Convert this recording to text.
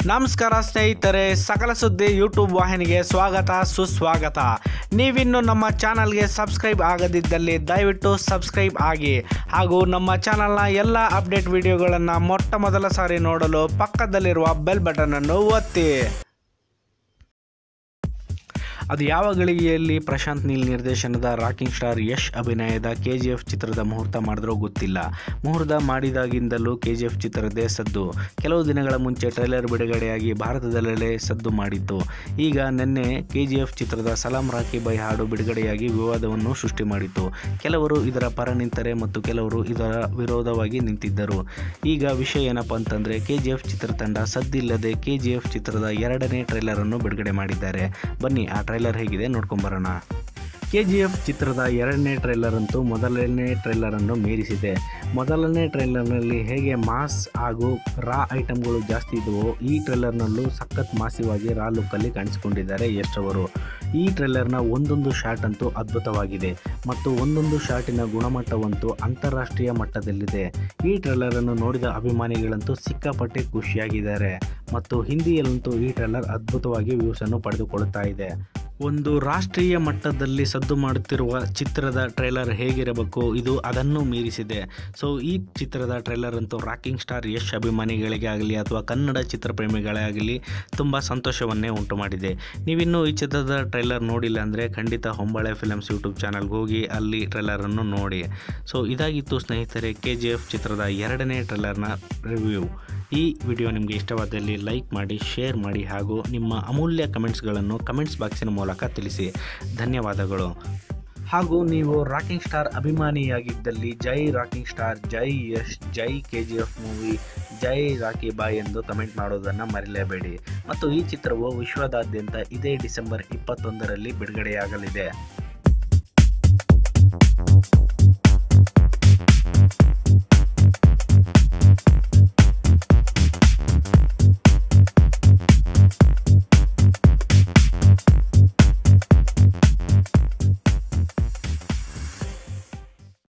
ನಮಸ್ಕಾರ ಸ್ನೇಹಿತರೆ ಸಕಲ ಸುದ್ದಿ ಯೂಟ್ಯೂಬ್ ವಾಹಿನಿಗೆ ಸ್ವಾಗತ ಸುಸ್ವಾಗತ ನೀವಿನ್ನು ನಮ್ಮ ಚಾನಲ್ಗೆ ಸಬ್ಸ್ಕ್ರೈಬ್ ಆಗದಿದ್ದಲ್ಲಿ ದಯವಿಟ್ಟು ಸಬ್ಸ್ಕ್ರೈಬ್ ಆಗಿ ಹಾಗೂ ನಮ್ಮ ಚಾನಲ್ನ ಎಲ್ಲ ಅಪ್ಡೇಟ್ ವಿಡಿಯೋಗಳನ್ನು ಮೊಟ್ಟ ಮೊದಲ ಸಾರಿ ನೋಡಲು ಪಕ್ಕದಲ್ಲಿರುವ ಬೆಲ್ ಬಟನನ್ನು ಒತ್ತಿ ಅದು ಯಾವ ಗಳಿಗೆಯಲ್ಲಿ ಪ್ರಶಾಂತ್ ನೀಲ್ ನಿರ್ದೇಶನದ ರಾಕಿಂಗ್ ಸ್ಟಾರ್ ಯಶ್ ಅಭಿನಯದ ಕೆ ಜಿ ಎಫ್ ಚಿತ್ರದ ಮುಹೂರ್ತ ಮಾಡಿದ್ರೋ ಗೊತ್ತಿಲ್ಲ ಮುಹೂರ್ತ ಮಾಡಿದಾಗಿಂದಲೂ ಕೆ ಜಿ ಎಫ್ ಚಿತ್ರದೇ ಸದ್ದು ಕೆಲವು ದಿನಗಳ ಮುಂಚೆ ಟ್ರೈಲರ್ ಬಿಡುಗಡೆಯಾಗಿ ಭಾರತದಲ್ಲೇ ಸದ್ದು ಮಾಡಿತ್ತು ಈಗ ನಿನ್ನೆ ಕೆ ಜಿ ಎಫ್ ಚಿತ್ರದ ಸಲಾಂ ರಾಕಿ ಬೈ ಹಾಡು ಬಿಡುಗಡೆಯಾಗಿ ವಿವಾದವನ್ನು ಸೃಷ್ಟಿ ಮಾಡಿತ್ತು ಕೆಲವರು ಇದರ ಪರ ನಿಂತರೆ ಮತ್ತು ಕೆಲವರು ಇದರ ವಿರೋಧವಾಗಿ ನಿಂತಿದ್ದರು ಈಗ ವಿಷಯ ಏನಪ್ಪ ಅಂತಂದರೆ ಕೆ ಜಿ ಎಫ್ ಚಿತ್ರತಂಡ ಸದ್ದಿಲ್ಲದೆ ಕೆ ಜಿ ಎಫ್ ಚಿತ್ರದ ಎರಡನೇ ಟ್ರೈಲರನ್ನು ಬಿಡುಗಡೆ ಮಾಡಿದ್ದಾರೆ ಬನ್ನಿ ಆ ಟ್ರೈಲರ್ ಹೇಗಿದೆ ನೋಡ್ಕೊಂಬರೋಣ ಕೆ ಜಿ ಎಫ್ ಚಿತ್ರದ ಎರಡನೇ ಟ್ರೈಲರ್ ಅಂತೂ ಮೊದಲನೇ ಟ್ರೈಲರನ್ನು ಮೀರಿಸಿದೆ ಮೊದಲನೇ ಟ್ರೈಲರ್ನಲ್ಲಿ ಹೇಗೆ ಮಾಸ್ ಹಾಗೂ ರಾ ಐಟಮ್ಗಳು ಜಾಸ್ತಿ ಇದ್ದವೋ ಈ ಟ್ರೈಲರ್ನಲ್ಲೂ ಸಖತ್ ಮಾಸಿವಾಗಿ ರಾ ಲುಕ್ಕಲ್ಲಿ ಕಾಣಿಸಿಕೊಂಡಿದ್ದಾರೆ ಯಶ್ ಅವರು ಈ ಟ್ರೈಲರ್ನ ಒಂದೊಂದು ಶಾಟ್ ಅಂತೂ ಅದ್ಭುತವಾಗಿದೆ ಮತ್ತು ಒಂದೊಂದು ಶಾಟಿನ ಗುಣಮಟ್ಟವಂತೂ ಅಂತಾರಾಷ್ಟ್ರೀಯ ಮಟ್ಟದಲ್ಲಿದೆ ಈ ಟ್ರೈಲರನ್ನು ನೋಡಿದ ಅಭಿಮಾನಿಗಳಂತೂ ಸಿಕ್ಕಾಪಟ್ಟೆ ಖುಷಿಯಾಗಿದ್ದಾರೆ ಮತ್ತು ಹಿಂದಿಯಲ್ಲಂತೂ ಈ ಟ್ರೈಲರ್ ಅದ್ಭುತವಾಗಿ ವ್ಯೂಸನ್ನು ಪಡೆದುಕೊಳ್ಳುತ್ತಾ ಇದೆ ಒಂದು ರಾಷ್ಟ್ರೀಯ ಮಟ್ಟದಲ್ಲಿ ಸದ್ದು ಮಾಡುತ್ತಿರುವ ಚಿತ್ರದ ಟ್ರೈಲರ್ ಹೇಗಿರಬೇಕು ಇದು ಅದನ್ನು ಮೀರಿಸಿದೆ ಸೊ ಈ ಚಿತ್ರದ ಟ್ರೈಲರ್ ಅಂತೂ ರಾಕಿಂಗ್ ಸ್ಟಾರ್ ಯಶ್ ಅಭಿಮಾನಿಗಳಿಗೆ ಆಗಲಿ ಅಥವಾ ಕನ್ನಡ ಚಿತ್ರಪ್ರೇಮಿಗಳೇ ಆಗಲಿ ತುಂಬ ಸಂತೋಷವನ್ನೇ ಉಂಟು ಮಾಡಿದೆ ನೀವಿನ್ನೂ ಈ ಚಿತ್ರದ ಟ್ರೈಲರ್ ನೋಡಿಲ್ಲ ಅಂದರೆ ಖಂಡಿತ ಹೊಂಬಾಳೆ ಫಿಲಮ್ಸ್ ಯೂಟ್ಯೂಬ್ ಚಾನಲ್ಗೆ ಹೋಗಿ ಅಲ್ಲಿ ಟ್ರೈಲರನ್ನು ನೋಡಿ ಸೊ ಇದಾಗಿತ್ತು ಸ್ನೇಹಿತರೆ ಕೆ ಜಿ ಎಫ್ ಚಿತ್ರದ ಎರಡನೇ ಟ್ರೈಲರ್ನ ರಿವ್ಯೂ ಈ ವಿಡಿಯೋ ನಿಮಗೆ ಇಷ್ಟವಾದಲ್ಲಿ ಲೈಕ್ ಮಾಡಿ ಶೇರ್ ಮಾಡಿ ಹಾಗೂ ನಿಮ್ಮ ಅಮೂಲ್ಯ ಕಮೆಂಟ್ಸ್ಗಳನ್ನು ಕಮೆಂಟ್ಸ್ ಬಾಕ್ಸಿನ ಮೂಲಕ ತಿಳಿಸಿ ಧನ್ಯವಾದಗಳು ಹಾಗೂ ನೀವು ರಾಕಿಂಗ್ ಸ್ಟಾರ್ ಅಭಿಮಾನಿಯಾಗಿದ್ದಲ್ಲಿ ಜೈ ರಾಕಿಂಗ್ ಸ್ಟಾರ್ ಜೈ ಯಶ್ ಜೈ ಕೆ ಜಿ ಎಫ್ ಮೂವಿ ಜೈ ರಾಕಿ ಬಾಯ್ ಎಂದು ಕಮೆಂಟ್ ಮಾಡೋದನ್ನು ಮರೆಯಲೇಬೇಡಿ ಮತ್ತು ಈ ಚಿತ್ರವು ವಿಶ್ವದಾದ್ಯಂತ ಇದೇ ಡಿಸೆಂಬರ್ ಇಪ್ಪತ್ತೊಂದರಲ್ಲಿ ಬಿಡುಗಡೆಯಾಗಲಿದೆ